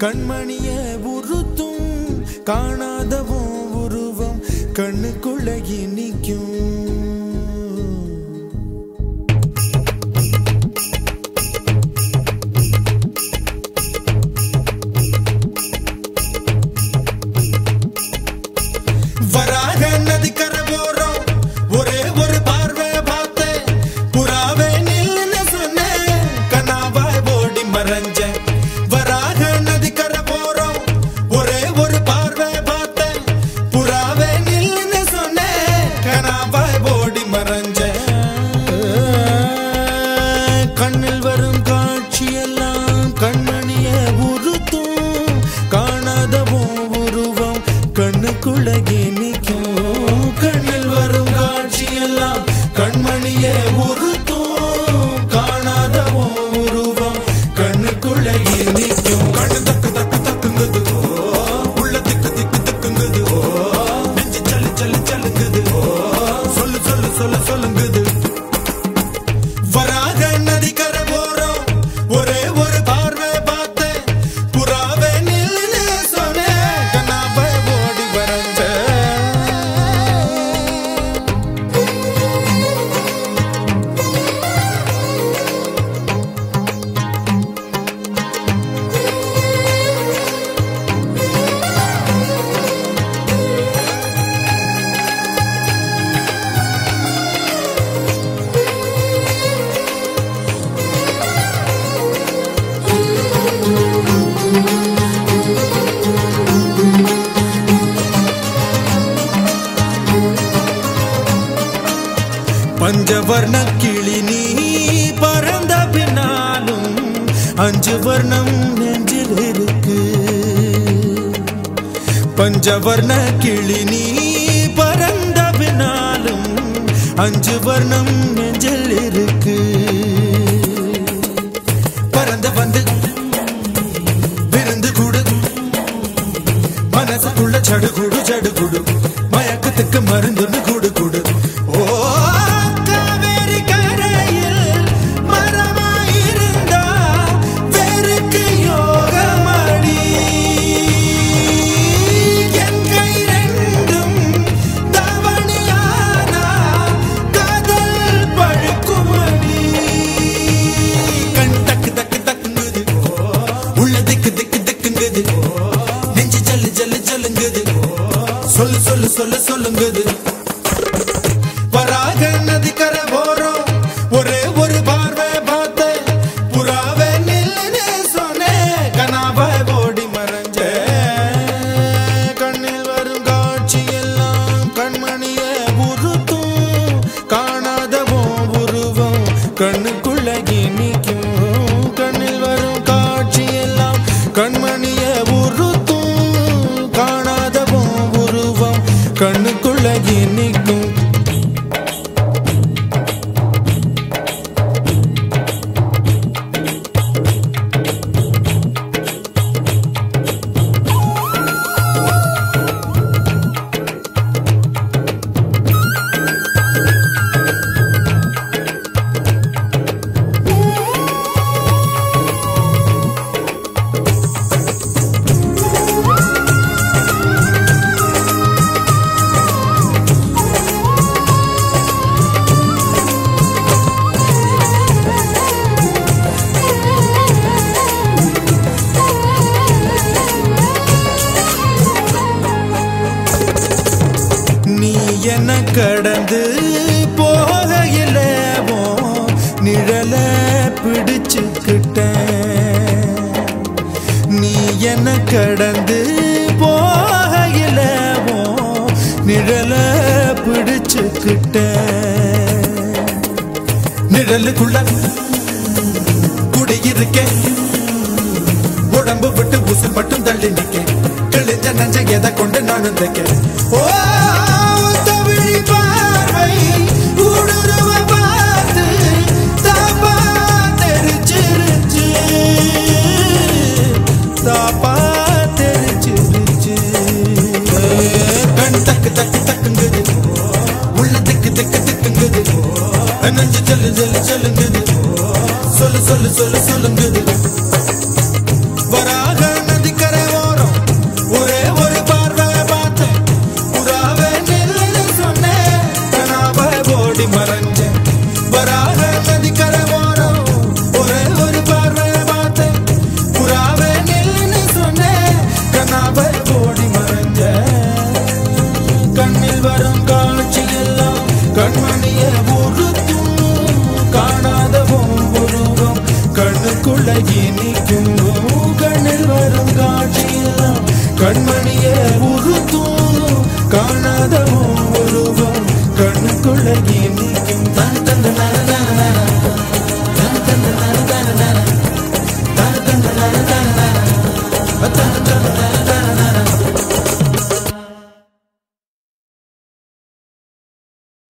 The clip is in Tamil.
கண்மணிய உறுத்தும் காணாதவும் உருவம் கண்ணுக்குள்ள இனிக்கும் வராக நதிக்கரை போறோம் ஒரே ஒரு பார்வை பார்த்தேன் புறாவே நில்லுன்னு சொன்னேன் கனாவாய் ஓடி மறைஞ்சேன் வராக நதிக்கரை போறோம் ஒரே ஒரு பார்வை பார்த்தேன் புறாவே நில்லுன்னு சொன்னேன் கனாவாய் ஓடி மறைஞ்சேன் கண்ணில் வரும் காட்சியெல்லாம் கண்மணிய உறுத்தும் காணாதவும் உருவம் கண்ணுக்குள்ள நிற்கும் கண்ணில் வரும் காட்சியெல்லாம் கண்மணிய உறுத்தும் காணாதவும் உருவம் கண்ணுக்குள்ள நிற்கும் கண்ணு தக்கு தக்கு தக்குங்குது ஓ, உள்ள திக்கு திக்கு திக்குங்குது ஓ, நெஞ்சு சல்லு சல்லு சல்லுங்குது ஓ, சொல்லு சொல்லு சொல்லு சொல்லுங்குது வராக நதிக்கரை போறோம் ஒரே ஒரு பார்வை பார்த்தேன் புறாவே நில்லுன்னு சொன்னேன் கண்ணாவை ஓடி வரைஞ்சேன் பஞ்சவர்ண கிளி நீ பறந்த பின்னாலும் அஞ்சு வர்ணம் நெஞ்சில் இருக்கு பஞ்சவர்ண கிளி நீ பறந்த பின்னாலும் அஞ்சு வர்ணம் நெஞ்சில் இருக்கு பறந்து வந்து விருந்து கூடு மனசுக்குள்ள சடுகுடு சடுகுடு மயக்கத்துக்கு மருந்துன்னு கூடு கூடு ஓ காவேரி கரையில் மரமாயிருந்தா வேருக்கு யோகமடி என் கை ரெண்டும் தவணியானா காதல் பழுக்குமடி கண் தக்கு தக்கு தக்குங்குது உள்ள திக்கு திக்கு திக்குங்குது நெஞ்சு ஜல்லு ஜல்லு ஜல்லுங்குது சொல்லு சொல்லு சொல்லு சொல்லுங்குது வராக நதிக்கரை போறோம் ஒரே ஒரு பார்வை பார்த்தேன் புறாவே நில்லுன்னு சொன்னேன் கனாவாய் ஓடி மறைஞ்சேன் கண்ணில் வரும் காட்சி எல்லாம் கண்மணிய உறுத்தும் காணாதவும் உருவம் கண்ணுக்குள்ள இனிக்கும் கண்ணில் வரும் காட்சி எல்லாம் கண்மணிய உறுத்தும் காணாதவும் உருவம் கண்ணுக்குள்ள இனிக்கும் நீ என்ன கடந்து போகையில உன் நிழல பிடிச்சுக்கிட்டேன் நீ என்ன கடந்து போகையில உன் நிழல பிடிச்சுக்கிட்டேன் நிழலுக்குள்ள குடியிருக்கேன் உடம்பு விட்டு உசு மட்டும் தள்ளி நிக்க கிழிஞ்ச நஞ்ச எதை கொண்டு நானும் தைக்க ஓ தமிழ் பார்வை ஊடுருவ பார்த்து தாப்பா தெரிச்சிருச்சு தாப்பா தெரிச்சிருச்சு கண் தக்கு தக்கு தக்குங்குது உள்ள திக்கு திக்கு திக்குங்குது நஞ்சு ஜல்லு ஜல்லு ஜல்லுங்குது சொல்லு சொல்லு சொல்லு சொல்லுங்குது வராக நதிக்க ஓடி மறைஞ்ச வராக நதிக்கரை ஓரம் ஒரே ஒரு பார்வை பார்த்தேன் புறாவே நில்லுன்னு சொன்னேன் கனாவை ஓடி மறைஞ்ச கண்ணில் வரும் காட்சி எல்லாம் கண்மணிய உறுத்தும் காணாத உருவம் கண்ணுக்குள்ள இனிக்கும் கண்ணில் வரும் காட்சி எல்லாம் கண்மணிய உறுத்தும் காணாத உருவம் கண்ணுக்குள்ள இனிக்கும் தன் தந்தன